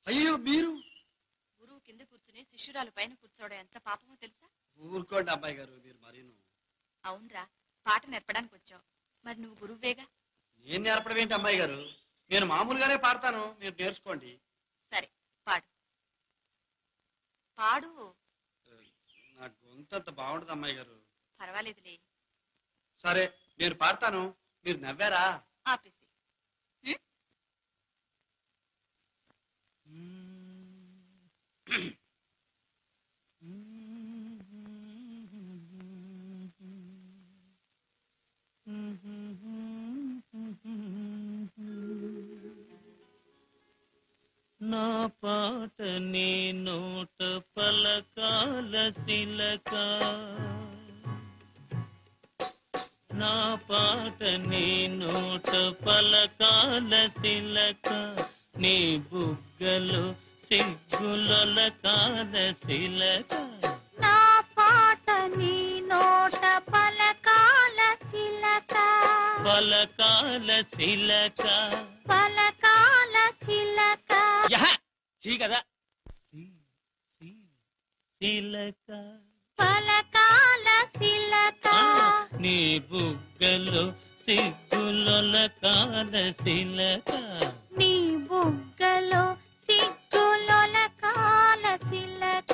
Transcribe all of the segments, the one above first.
అయ్యో మీరు గురువు కింద కూర్చుని శిష్యురాలు పైన కూర్చోవడం ఎంత పాపమో తెలుసా ఊరుకోండి అబ్బాయి గారు మీరు మరీను అవునరా పాట నేర్పడానికి వచ్చావు మరి నువ్వు గురువేగా నేను నేర్పడం ఏంటి అమ్మాయి గారు నేను మామూలుగానే పాడతాను మీరు నేర్చుకోండి సరే పాడు పాడు నా గొంతంత బాగుండదు అమ్మాయి గారు పర్వాలేదులే సరే నేను పాడతాను మీరు నవ్వారా ఆపేసి నా పాట నీ నోట పలకాల శిలక నా పాట నీ నోట పలకాల శిలక నీ బుగ్గలు సిగ్గులల కాల శిలక నా పాట నీ నోట పలకాల చిలక పలకాల శిలక పలకాల చిలక యహ చీ కదా శిలక పలకాల చిలక నీ బుగ్గలు సిగ్గులొల కాల శిలక నీ బుగ్గలో సిగ్గులొల కాల చిలక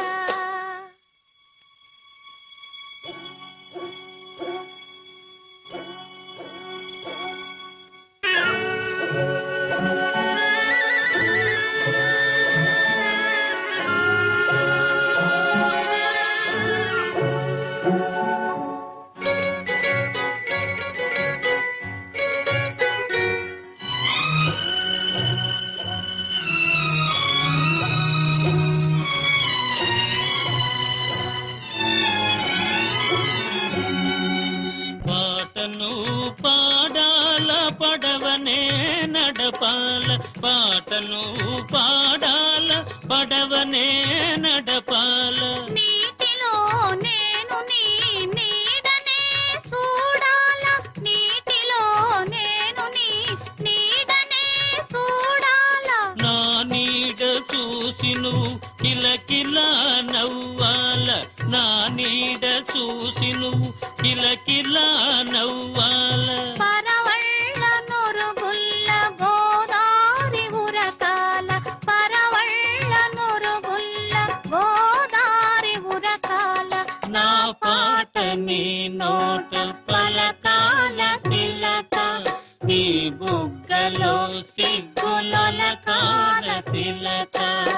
పాటను పాడాల పడవనే నడపాల పాటను పాడాల పడవనే నడపాల నీటిలో నేను నీ నీడనే చూడాల నీటిలో నేను నీ నీడనే చూడాల నా నీడ చూసి నువ్వు కిలకిల నవ్వాల నా నీడ చూసి నువ్వు కిలకిల నవ్వాల పరవళ్ళ నొరుగుల్ల గోదారి ఉరకాల పరవళ్ళ నొరుగుల్ల గోదారి ఉరకాల నా పాట నీ నోట పలకాల శిలక నీ బుగ్గలో సిగ్గులొల కాల శిలక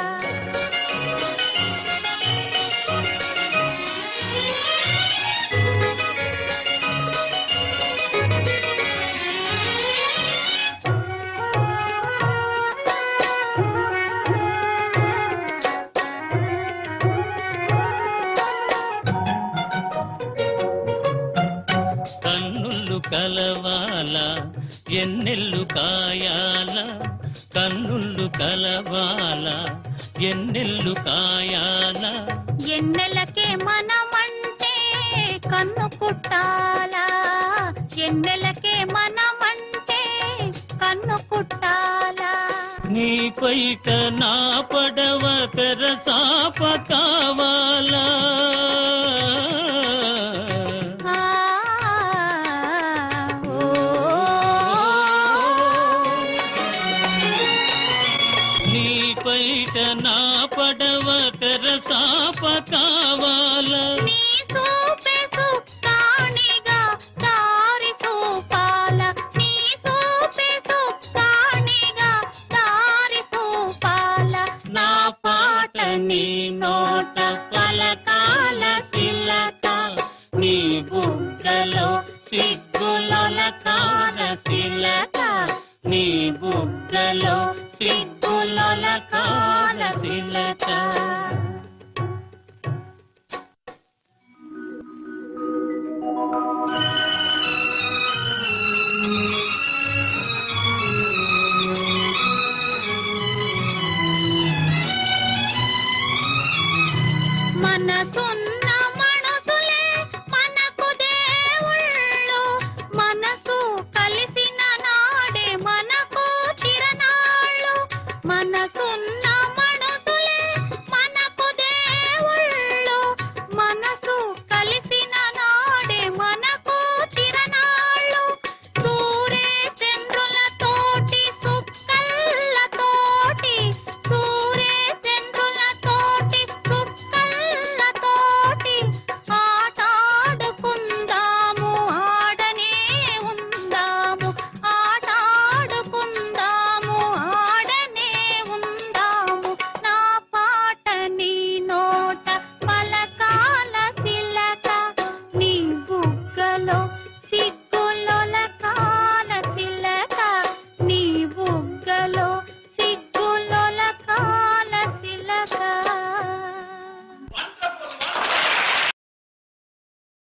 కన్నులు కలవాల ఎన్నెల్లు కాయాల కన్నులు కలవాల ఎన్నెల్లు కాయాల ఎన్నెలకే మనమంటే కన్ను కుట్టాలా ఎన్నెలకే మనమంటే కన్ను కుట్టాలా నీ పైట నా పడవ తెరసాప కావాలా ఆ, ఓ, నీ పైట నా పడవ తెరసాప కావాలా నీ సూపే సుక్కాణిగా దారి సూపాల నీ సూపే సుక్కాణిగా దారి సూపాల నా పాట నీ నోట పలకాల శిలక నీ బుగ్గలో సిగ్గులొల కాల శిలక నీ బుగ్గలో సిగ్గులొల కాల శిలక మనసున్న మనసులే మనకు దేవుళ్ళు మనసు కలిసిన నాడే మనకు తిరనాళ్ళు మనసున్న మన సిగ్గు